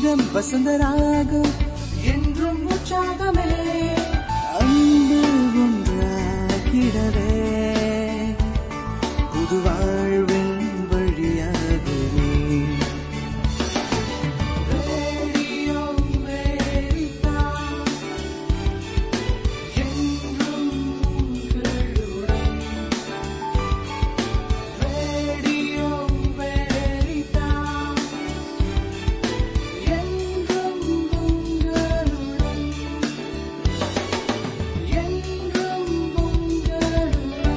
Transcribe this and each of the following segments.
இதம் வசந்தராகம் என்றும் உற்சாகமே அன்பு ஒன்றாகிடவே புது வாழ்வின் வழியாகவே ரேடியோ அமெரிக்கா, என்றும் உங்களுடன். ரேடியோ அமெரிக்கா, என்றும் உங்களுடன். என்றும் உங்களுடன்.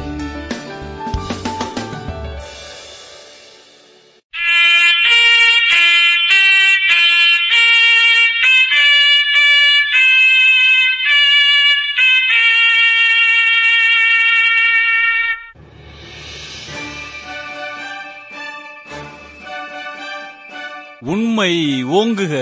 உண்மை ஓங்குக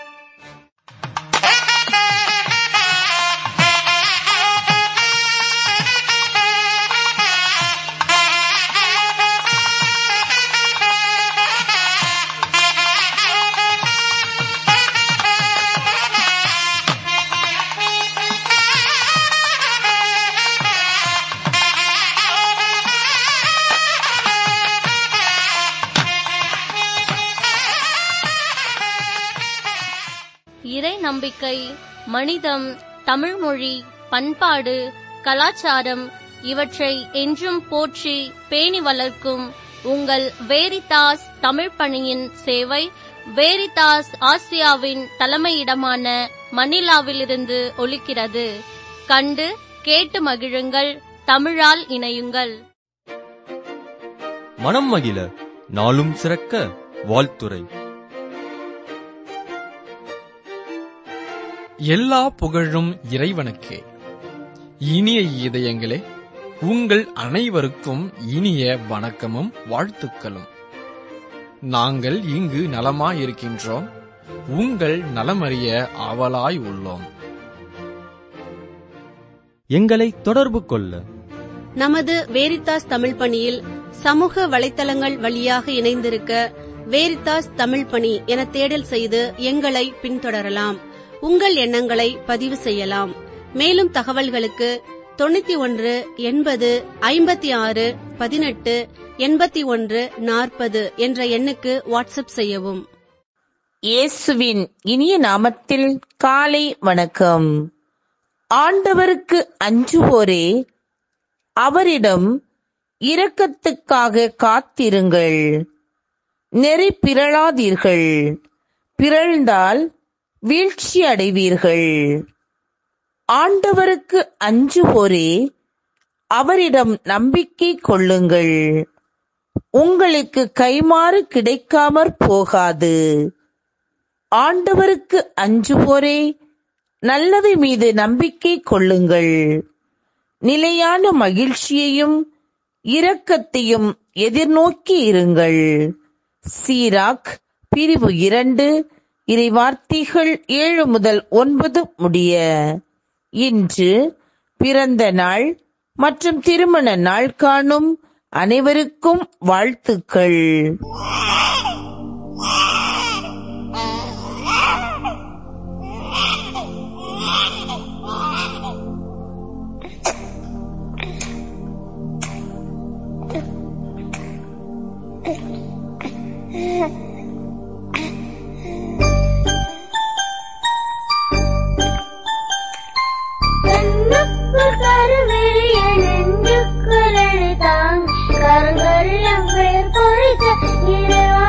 இறை நம்பிக்கை மனிதம் தமிழ்மொழி பண்பாடு கலாச்சாரம் இவற்றை என்றும் போற்றி பேணி வளர்க்கும் உங்கள் வேரிதாஸ் தமிழ் பணியின் சேவை வேரிதாஸ் ஆசியாவின் தலைமையிடமான மணிலாவிலிருந்து ஒலிக்கிறது கண்டு கேட்டு மகிழுங்கள் தமிழால் இணையுங்கள் மனம் மகிழ நாளும் சிறக்க வாழ்த்துரை எல்லா புகழும் இறைவனுக்கே இனிய இதயங்களே உங்கள் அனைவருக்கும் இனிய வணக்கமும் வாழ்த்துக்களும் நாங்கள் இங்கு நலமாயிருக்கின்றோம் உங்கள் நலமறிய ஆவலாய் உள்ளோம் எங்களை தொடர்பு கொள்ள நமது வேரித்தாஸ் தமிழ் பணியில் சமூக வலைத்தளங்கள் வழியாக இணைந்திருக்க வேரித்தாஸ் தமிழ் பணி என தேடல் செய்து எங்களை பின்தொடரலாம் உங்கள் எண்ணங்களை பதிவு செய்யலாம் மேலும் தகவல்களுக்கு தொண்ணூத்தி ஒன்று எண்பது ஐம்பத்தி ஆறு பதினெட்டு எண்பத்தி ஒன்று நாற்பது என்ற எண்ணுக்கு வாட்ஸ்அப் செய்யவும் இயேசுவின் இனிய நாமத்தில் காலை வணக்கம் ஆண்டவருக்கு அஞ்சுவோரே அவரிடம் இரக்கத்துக்காக காத்திருங்கள் நெறி பிறழாதீர்கள் பிறழ்ந்தால் வீழ்ச்சி அடைவீர்கள் ஆண்டவருக்கு அஞ்சுவோரே அவரிடம் நம்பிக்கை கொள்ளுங்கள் உங்களுக்கு கைமாறு கிடைக்காமற் போகாது ஆண்டவருக்கு அஞ்சுவோரே நல்லவை மீது நம்பிக்கை கொள்ளுங்கள் நிலையான மகிழ்ச்சியையும் இரக்கத்தையும் எதிர்நோக்கி இருங்கள் சீராக் பிரிவு இரண்டு இறைவார்த்தைகள் ஏழு முதல் ஒன்பது முடிய இன்று பிறந்த நாள் மற்றும் திருமண நாள் காணும் அனைவருக்கும் வாழ்த்துக்கள் கண்ணுக்குள் கருவிழிய நெஞ்சுக்குள் எழுதாங் கருங்கல்லம் பெயர் பொறித்த இறைவா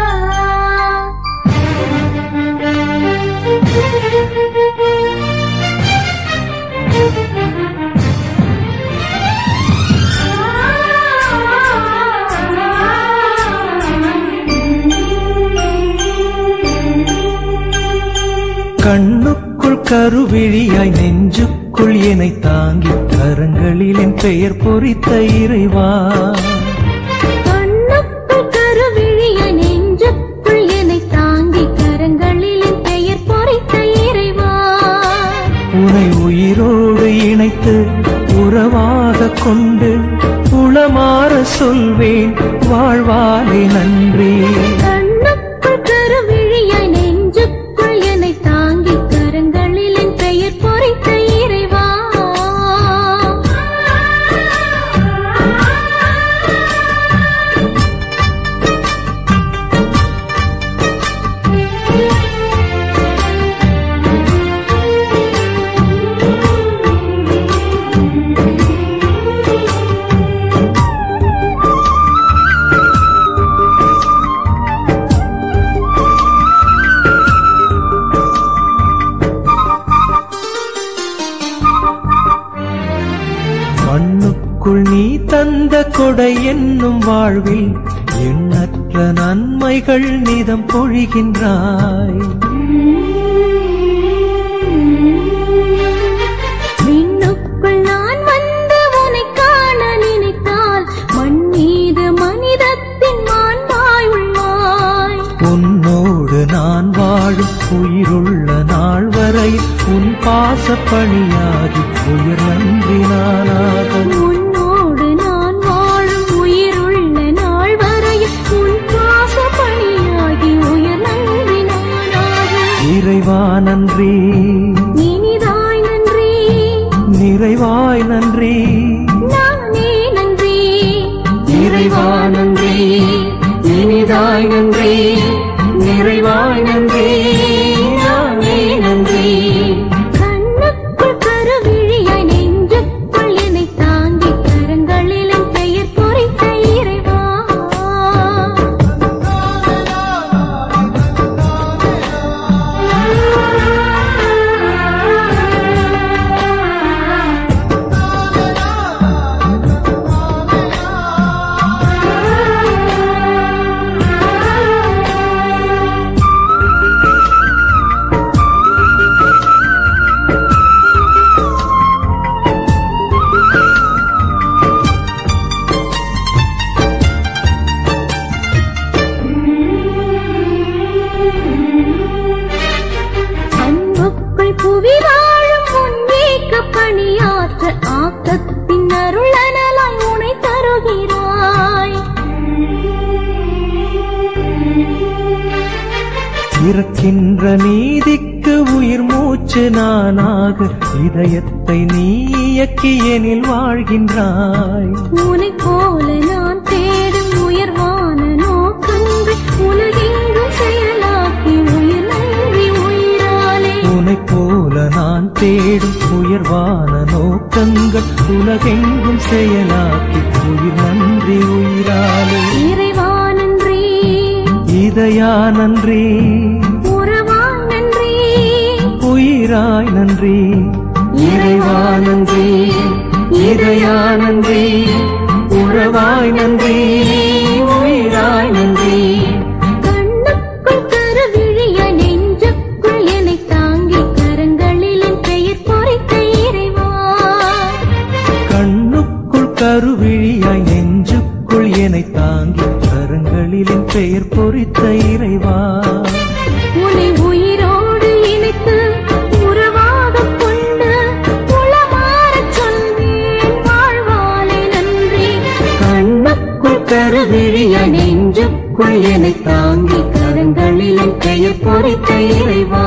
கண்ணுக்குள் கருவிழியாய் நெஞ்சுக்குள் என்னை தாங்கி கரங்களில் என் பெயர் பொறித்த இறைவா கண்ணுக்குள் கருவிழிய நெஞ்சுக்குள் என்னை தாங்கி கரங்களில் என் பெயர் பொறித்த இறைவா உனை உயிரோடு இணைத்து உறவாக கொண்டு உளமாற சொல்வேன் வாழ்வாலே நன்றி கண்ணுக்குள் கருவிழிய நெஞ்சுக்குள் கண்ணுக்குள் நீ தந்த கொடை என்னும் வாழ்வில் எண்ணற்ற நன்மைகள் நிதம் பொழிகின்றாய் விண்ணுக்குள் நான் வந்து உன்னை காண நினைத்தால் மண் மீது மனிதத்தின் மாண்பாய் உள்ளாய் உன்னோடு நான் வாழும் உயிருள்ள நாள் வரை உன் பாச பணியாகி உயிர் நன்றி நானாக உன்னோடு நான் வாழும் உயிருள்ள நாள் வரையில் உன் பாச பணியாகி உயர் நன்றி நானாக இறைவா நன்றி இனிதாய் நன்றி நிறைவாய் நன்றி நானே நன்றி இறைவா நன்றி இனிதாய் நன்றி நிறைவாய் நன்றி நானே நன்றி கண்ணுக்குள் கருவிழியாய் நெஞ்சுக்குள் என்னை தாங்கி கரங்களில் என் பெயர் பொறித்த இறைவா அன்புக்குள் புவி வாழும் உன்வேக்க பணியாற்ற ஆக்கத்தின் அருளனலாய் உனை தருகிறாய் இறக்கின்ற நீதிக்கு உயிர் மூச்சு நானாக இதயத்தை நீ இயக்கியனில் வாழ்கின்றாய் உனை போல நான் தேடும் உயர்வான நோக்கங்கள் உலகெங்கும் செயலாக்கி உயிர் நன்றி உயிராலே உனைப் போல நான் தேடும் உயர்வான நோக்கங்கள் உலகெங்கும் செயலாக்கி உயிர் நன்றி உயிராலே இறைவா நன்றி இதயா நன்றி உறவா நன்றி உயிராய் நன்றி இறைவா நன்றி இதயா நன்றி உறவாய் நன்றி உயிராய் நன்றி கண்ணுக்குள் கருவிழிய நெஞ்சுக்குள் என்னை தாங்கி கரங்களில் என் பெயர் பொறித்த இறைவா கண்ணுக்குள் கருவிழியாய் நெஞ்சுக்குள் என்னை தாங்கி கரங்களில் பெயர் பொறித்த இறைவா உன்னை உயிரோடு இணைத்து உறவாகக் கொண்டு உளமாறச் சொல்வேன் வாழ்வாலே நன்றி கண்ணுக்குள் கருவிழியாய் நெஞ்சுக்குள் என்னை தாங்கி கரங்களில் பெயர் பொறித்த இறைவா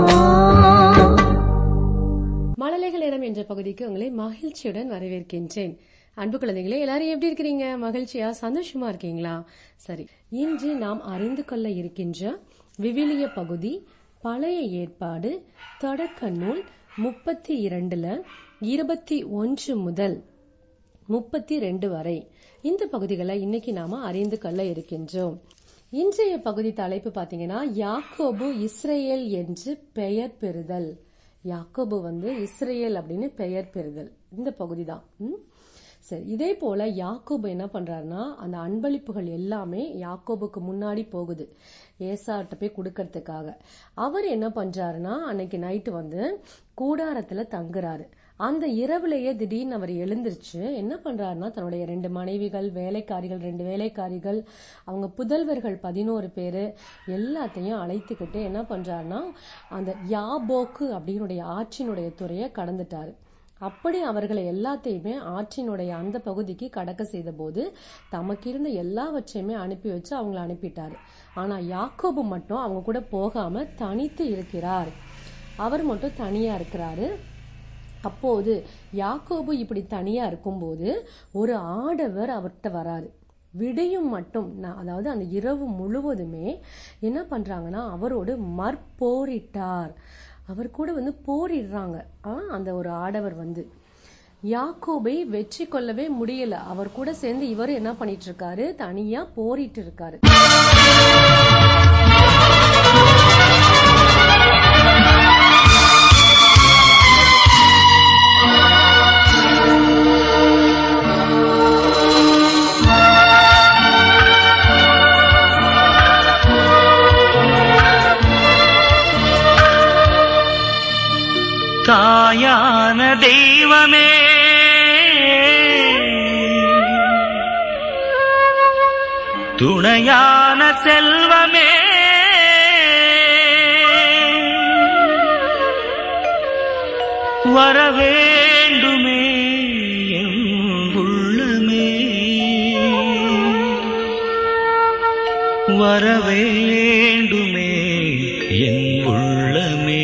மழலைகளிடம் என்ற பகுதிக்கு உங்களை மகிழ்ச்சியுடன் வரவேற்கின்றேன் அன்பு குழந்தைகளே எல்லாரும் எப்படி இருக்கிறீங்க மகிழ்ச்சியா சந்தோஷமா இருக்கீங்களா சரி இன்று நாம் அறிந்து கொள்ள இருக்கின்ற விவிலிய பகுதி பழைய ஏற்பாடு தொடக்க நூல் முப்பத்தி இரண்டுல இருபத்தி ஒன்று முதல் முப்பத்தி ரெண்டு வரை இந்த பகுதிகளை இன்னைக்கு நாம அறிந்து கொள்ள இருக்கின்றோம் இன்றைய பகுதி தலைப்பு பாத்தீங்கன்னா யாக்கோபு இஸ்ரேல் என்று பெயர் பெறுதல் யாக்கோபு வந்து இஸ்ரேல் அப்படின்னு பெயர் பெறுதல் இந்த பகுதி தான் சரி இதே போல யாக்கோபு என்ன பண்றாருன்னா அந்த அன்பளிப்புகள் எல்லாமே யாக்கோபுக்கு முன்னாடி போகுது ஏசாட்ட போய் கொடுக்கறதுக்காக அவர் என்ன பண்றாருன்னா அன்னைக்கு நைட்டு வந்து கூடாரத்துல தங்குறாரு அந்த இரவுலயே திடீர்னு அவர் எழுந்திருச்சு என்ன பண்றாருன்னா தன்னுடைய ரெண்டு மனைவிகள் வேலைக்காரிகள் ரெண்டு வேலைக்காரிகள் அவங்க புதல்வர்கள் பதினோரு பேரு எல்லாத்தையும் அழைத்துக்கிட்டு என்ன பண்றாருன்னா அந்த யாபோக்கு அப்படின்னுடைய ஆற்றினுடைய துறையை கடந்துட்டாரு அப்படி அவர்களை எல்லாத்தையுமே ஆற்றினுடைய அந்த பகுதிக்கு கடக்க செய்த போது தமக்கு இருந்த எல்லாவற்றையுமே அனுப்பி வச்சு அவங்கள அனுப்பிட்டாரு ஆனா யாக்கோபு மட்டும் அவங்க கூட போகாம தனித்து இருக்கிறார் அவர் மட்டும் தனியா இருக்கிறாரு அப்போது யாக்கோபு இப்படி தனியா இருக்கும்போது ஒரு ஆடவர் அவர்கிட்ட வராரு விடியும் மட்டும் நான் அதாவது அந்த இரவு முழுவதுமே என்ன பண்றாங்கன்னா அவரோடு மற்போரிட்டார் அவர் கூட வந்து போரிடுறாங்க ஆ, அந்த ஒரு ஆடவர் வந்து யாக்கோபை வெற்றி கொள்ளவே முடியல அவர் கூட சேர்ந்து இவர் என்ன பண்ணிட்டு இருக்காரு தனியா போரிட்டு இருக்காரு தாயான தெய்வமே துணையான செல்வமே வரவேண்டுமே என் உள்ளமே வரவேண்டுமே என் உள்ளமே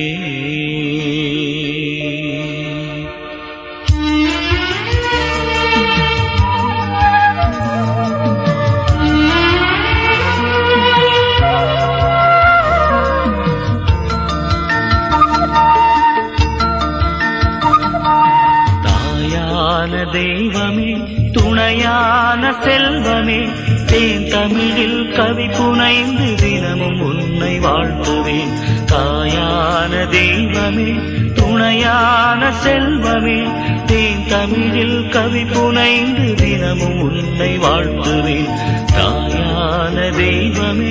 தாயான தெய்வமே துணையான செல்வமே தேன் தமிழில் கவி புனைந்து தினமும் உன்னை வாழ்த்துவேன் தாயான தெய்வமே துணையான செல்வமே தேன் தமிழில் கவி புனைந்து தினமும் உன்னை வாழ்த்துவேன் தாயான தெய்வமே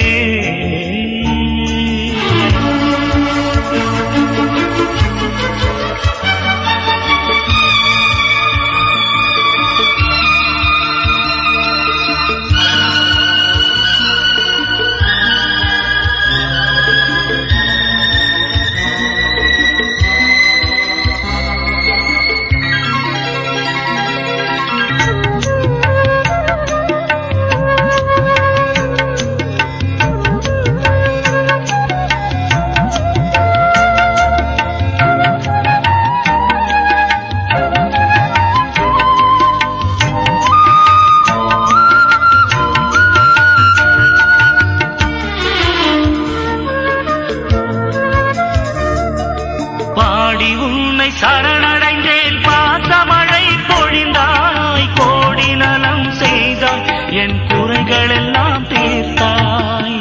பாடி உன்னை சரணடைந்தேன் பாசமழை பொழிந்தாய் கோடி நலம் செய்தாய் என் குறைகள் எல்லாம் தீர்த்தாய்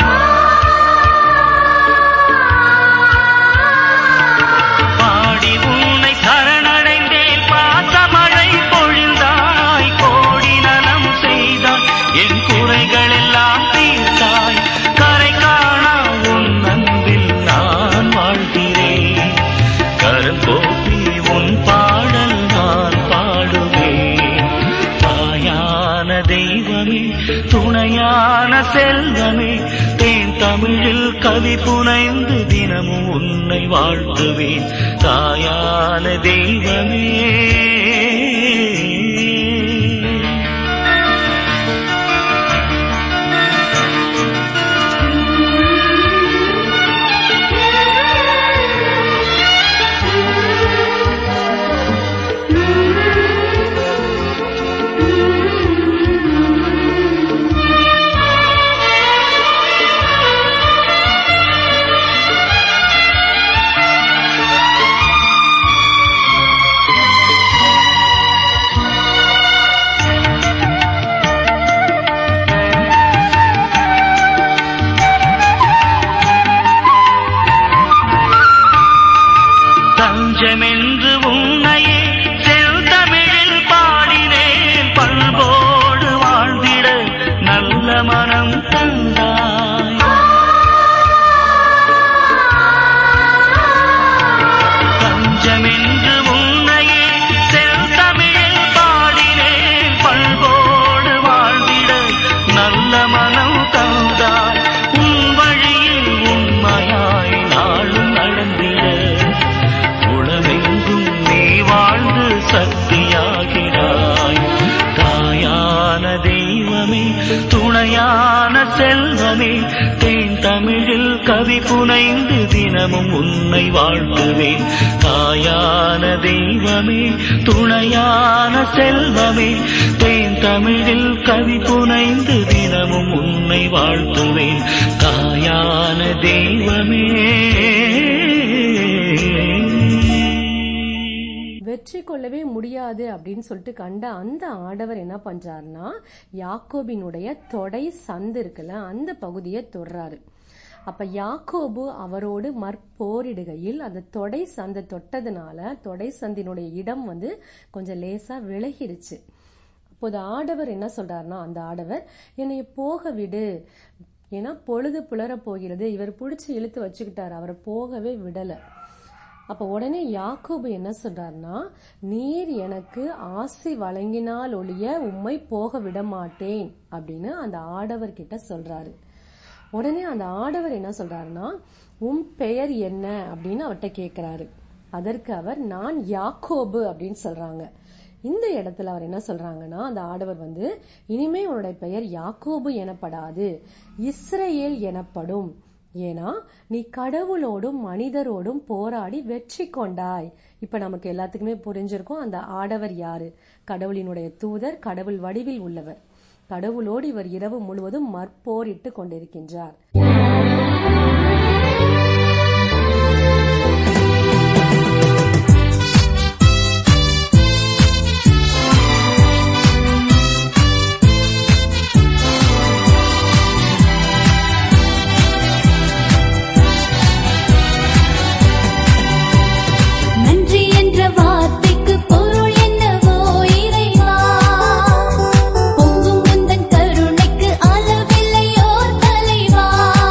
பாடி உன்னை சரணடைந்தேன் பாசமழை பொழிந்தாய் கோடி நலம் செய்தாய் என் குறைகள் எல்லாம் தீர்த்தாய் கரை காணா உன் அன்பில் நான் வாழ்கிறேன் கரம் போற்றி உன் பாடல் நான் பாடுவேன் தாயான தெய்வமே துணையான செல்வமே தேன் தமிழில் கவி புனைந்து தினமும் உன்னை வாழ்த்துவேன் தாயான தெய்வமே தஞ்சமென்று உன்னையே செல்தமிழில் பாடினேன் பண்போடு வாழ்ந்திட நல்ல மனம் தந்தாய் தஞ்சமென்று உன்னையே செல்தமிழில் பாடினேன் பண்போடு வாழ்ந்திட நல்ல மனம் தந்தாய் உன் வழியில் உண்மையாய் நாளும் நடந்திட உளமெங்கும் நீ வாழ்ந்து சக்தியாகிறாய் தாயான தெய்வமே துணையான செல்வமே தேன் தமிழில் கவி புனைந்து தினமும் உன்னை வாழ்த்துவேன் தாயான தெய்வமே துணையான செல்வமே தேன் தமிழில் கவி புனைந்து தினமும் உன்னை வாழ்த்துவேன் தாயான தெய்வமே வெற்றி கொள்ளவே முடியாது அப்படின்னு சொல்லிட்டு கண்ட அந்த ஆடவர் என்ன பண்றாருன்னா யாக்கோபினுடைய தொடை சந்து இருக்குல்ல அந்த பகுதியை தொடுறாரு அப்ப யாக்கோபு அவரோடு மற்போரிடுகையில் அந்த தொடை சந்தை தொட்டதுனால தொடை சந்தினுடைய இடம் வந்து கொஞ்சம் லேசா விலகிடுச்சு அப்போது ஆடவர் என்ன சொல்றாருன்னா அந்த ஆடவர் என்னை போக விடு ஏன்னா பொழுது புலர போகிறது இவர் பிடிச்சி இழுத்து வச்சுக்கிட்டாரு அவரை போகவே விடல அப்ப உடனே யாக்கோபு என்ன சொல்றாருன்னா நீர் எனக்கு ஆசி வழங்கினால் ஒழிய உம்மை போக விட மாட்டேன் அப்படின்னு அந்த ஆடவர் கிட்ட சொல்றாரு உடனே அந்த ஆடவர் என்ன சொல்றாருன்னா உன் பெயர் என்ன அப்படின்னு அவர்கிட்ட கேக்குறாரு அதற்கு அவர் நான் யாக்கோபு அப்படின்னு சொல்றாங்க இந்த இடத்துல அவர் என்ன சொல்றாங்கன்னா அந்த ஆடவர் வந்து இனிமே உன்னுடைய பெயர் யாக்கோபு எனப்படாது இஸ்ரவேல் எனப்படும் ஏன்னா நீ கடவுளோடும் மனிதரோடும் போராடி வெற்றி கொண்டாய் இப்ப நமக்கு எல்லாத்துக்குமே புரிஞ்சிருக்கும் அந்த ஆடவர் யாரு கடவுளினுடைய தூதர் கடவுள் வடிவில் உள்ளவர் கடவுளோடு இவர் இரவு முழுவதும் மற்போரிட்டு கொண்டிருக்கின்றார் நன்றி என்ற வார்த்தைக்கு பொருள் என்னவோ இறைவா பொங்கும் உந்தன் கருணைக்கு அளவில்லையோர் தலைவா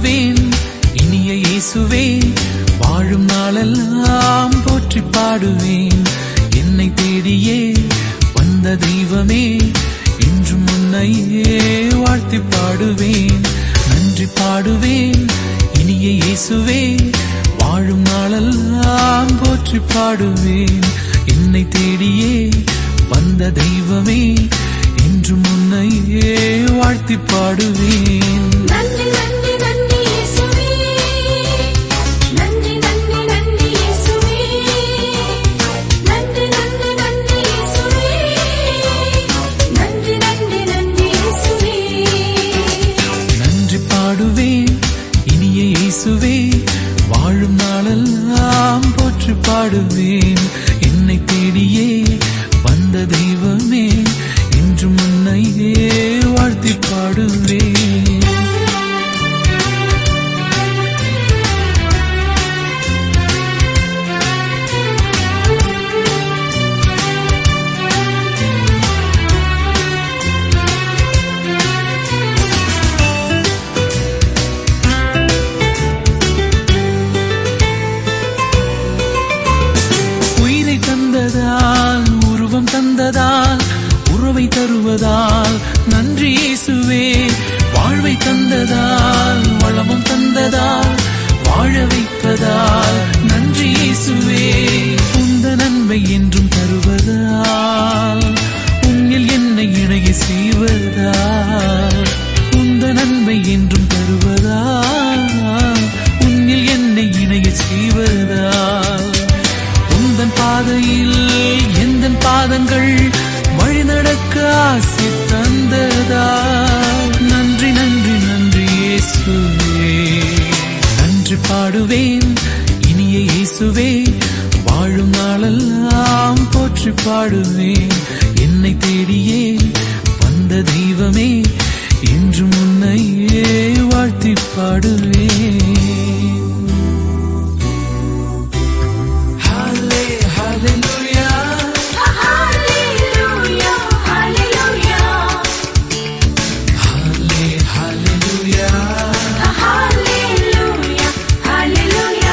பாடுவேன் இனிய இயேசுவே வாழும் நாளெல்லாம் போற்றி பாடுவேன் என்னை தேடியே வந்த தெய்வமே இன்றும் உன்னையே வாழ்த்தி பாடுவேன் நன்றி பாடுவேன் இனிய இயேசுவே வாழும் நாளெல்லாம் போற்றி பாடுவேன் என்னை தேடியே வந்த தெய்வமே இன்றும் உன்னையே வாழ்த்தி பாடுவேன் நன்றி நன்றி நன்றி இயேசுவே நன்றி நன்றி நன்றி இயேசுவே நன்றி நன்றி நன்றி இயேசுவே நன்றி நன்றி நன்றி இயேசுவே நன்றி பாடுவேன் இனிய இயேசுவே வாழும் நாளெல்லாம் போற்றி பாடுவேன் என்னை தேடியே வந்த தெய்வமே இன்றும் உன்னையே வாழ்த்தி பாடுவேன் உயிரை தந்ததால் உருவம் தந்ததால் உறவை தருவதால் நன்றி இயேசுவே வாழ்வை தந்ததால் வளமும் தந்ததால் வாழ வைப்பதால் நன்றி இயேசுவே உந்த நன்மை என்றும் தருவதால் உன்னில் என்னை இணைய செய்வதால் உந்த நன்மை என்றும் தருவதால் உன்னில் என்னை இணைய செய்வதால் உந்தன் பாதையில் எந்தன் பாதங்கள் வழி நடக்க ஆசை தந்ததால் நன்றி நன்றி நன்றி இயேசுவே நன்றி பாடுவேன் இனிய இயேசுவே வாழும் நாளெல்லாம் போற்றி பாடுவேன் என்னை தேடியே வந்த தெய்வமே இன்று முன்னையே வாழ்த்தி பாடுவேன் Halle, hallelujah. ஹalleluya ஹalleluya Halle, hallelujah. ஹalleluya ஹalleluya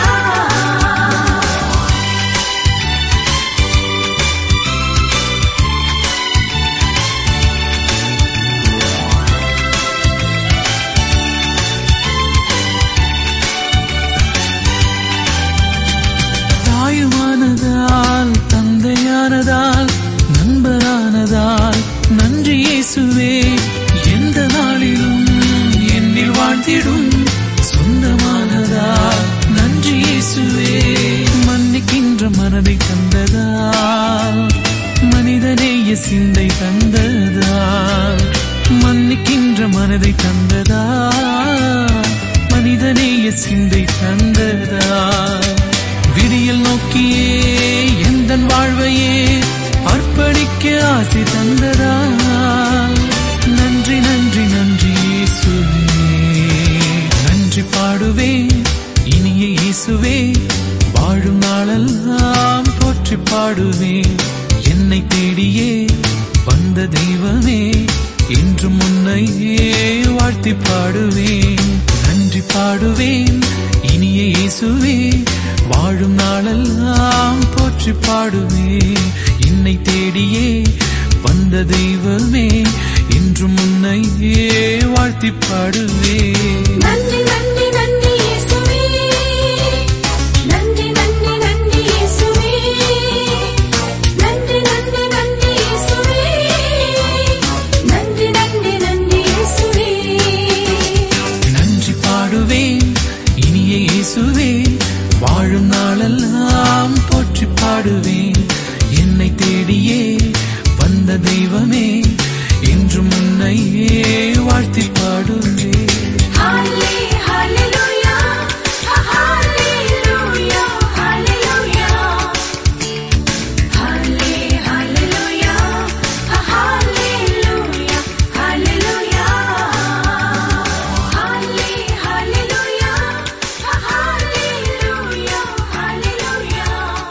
தாயுமானதால் தந்தையானதால் நண்பரானதால் நன்றி இயேசுவே எந்த நாளிலும் என்னில் வாழ்ந்திடும் சொந்தமானதால் நன்றி இயேசுவே மன்னிக்கின்ற மனதை தந்ததால் மனிதநேய சிந்தை தந்ததால் மன்னிக்கின்ற மனதை தந்ததால் மனிதநேய சிந்தை தந்ததால் விடியல் நோக்கியே எந்தன் வாழ்வையே அர்ப்பணிக்க ஆசை தந்ததால் நன்றி நன்றி நன்றி இயேசுவே நன்றி பாடுவேன் இனிய இயேசுவே வாழும் நாளெல்லாம் போற்றி பாடுவேன் என்னை தேடியே வந்த தெய்வமே இன்று முன்னையே வாழ்த்தி பாடுவேன் நன்றி பாடுவேன் இனிய இயேசுவே வாழும் நாளெல்லாம் போற்றி பாடுவேன் என்னை தேடியே வந்த தெய்வமே இன்று முன்னையே வாழ்த்தி பாடுவேன் நன்றி நன்றி நன்றி இயேசுவே நன்றி நன்றி நன்றி இயேசுவே நன்றி நன்றி நன்றி இயேசுவே நன்றி நன்றி நன்றி இயேசுவே நன்றி பாடுவேன் இனிய இயேசுவே வாழும் நாளெல்லாம் போற்றி பாடுவேன் என்னை தேடியே வந்த தெய்வமே இன்று முன்னையே வாழ்த்தி பாடுவேன் ஹalleluya ஹalleluya ஹalleluya ஹalleluya ஹalleluya ஹalleluya ஹalleluya ஹalleluya ஹalleluya ஹalleluya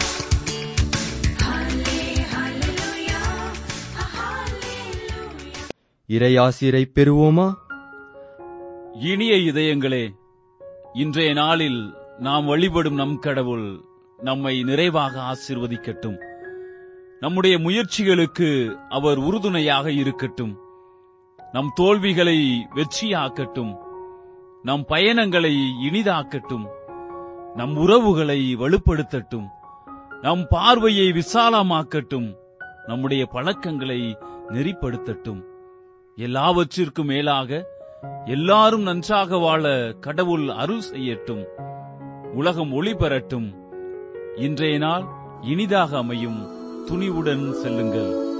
ஹalleluya ஹalleluya இறையாசிரை பெறுவோமா இனிய இதயங்களே இன்றைய நாளில் நாம் வழிபடும் நம் கடவுள் நம்மை நிறைவாக ஆசிர்வதிக்கட்டும் நம்முடைய முயற்சிகளுக்கு அவர் உறுதுணையாக இருக்கட்டும் நம் தோல்விகளை வெற்றியாக்கட்டும் நம் பயணங்களை இனிதாக்கட்டும் நம் உறவுகளை வலுப்படுத்தட்டும் நம் பார்வையை விசாலமாக்கட்டும் நம்முடைய பழக்கங்களை நெறிப்படுத்தட்டும் எல்லாவற்றிற்கும் மேலாக எல்லாரும் நன்றாக வாழ கடவுள் அருள் செய்யட்டும் உலகம் ஒளி பெறட்டும் இன்றைய நாள் இனிதாக அமையும் துணிவுடன் செல்லுங்கள்